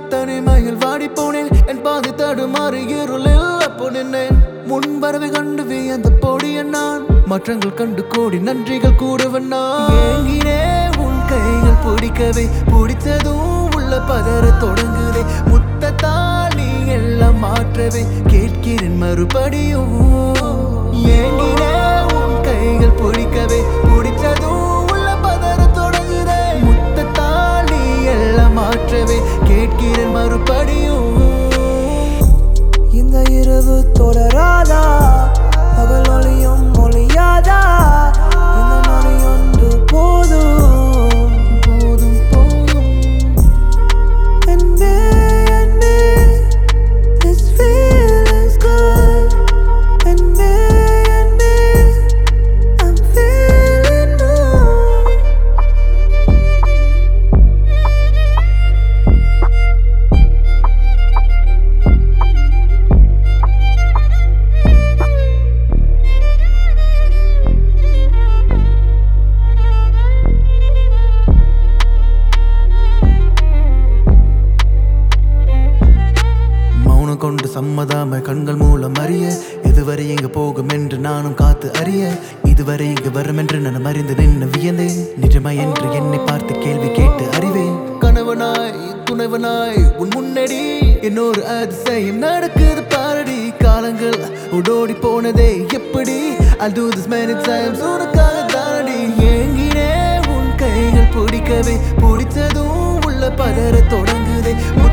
தனிமையில் வாடி போனேன் என் பாதி தடுமாறி இருளில் அப்போ நின்னேன் முன் வரவை கண்டு வியந்த பொடிய நான் மாற்றங்கள் கண்டு கோடி நன்றிகள் கூடுவன் நான் ஏங்கினே உன் கைகள் பிடிக்கவே பிடிச்சதும் உள்ள பதற தொடங்குதே முத்தத்தால் நீ எல்லாம் மாற்றவே கேட்கிறேன் மறுபடியும் ஏங்கினே உன் கைகள் பிடிக்கவே பிடிச்சதும் உள்ள பதற தொடங்குதே முத்தத்தால் நீ எல்லாம் மாற்றவே கேட்கிறேன் மறுபடியும் இந்த இரவு தொடராதா பகல் ஒளியும் ஒளியாதா இந்த நொடி ஒன்று போதும் போதும் போதும் அன்பே அன்பே this feeling's good அன்பே அன்பே I'm feeling more மௌனம் கொண்டு சம்மதாம கண்கள் மூலம் அறிய இதுவரை எங்க போகும் என்று நானும் காத்து அறிய இதுவரை இங்கு வரும் என்று நான் அறிந்து நின்று வியந்தேன் நிஜமா என்று என்னை பார்த்து கேள்வி கேட்டு அறிவேன் கணவனாய் துணைவனாய் உன் முன்னடி இன்னொரு அதிசயம் நடக்குது பாரடி காலங்கள் உடோடி போனதே எப்படி I'll do this many times உனக்காக தானடி ஏங்கினே உன் கைகள் பிடிக்கவே பிடிச்சதும் உள்ள பதற தொடங்குதே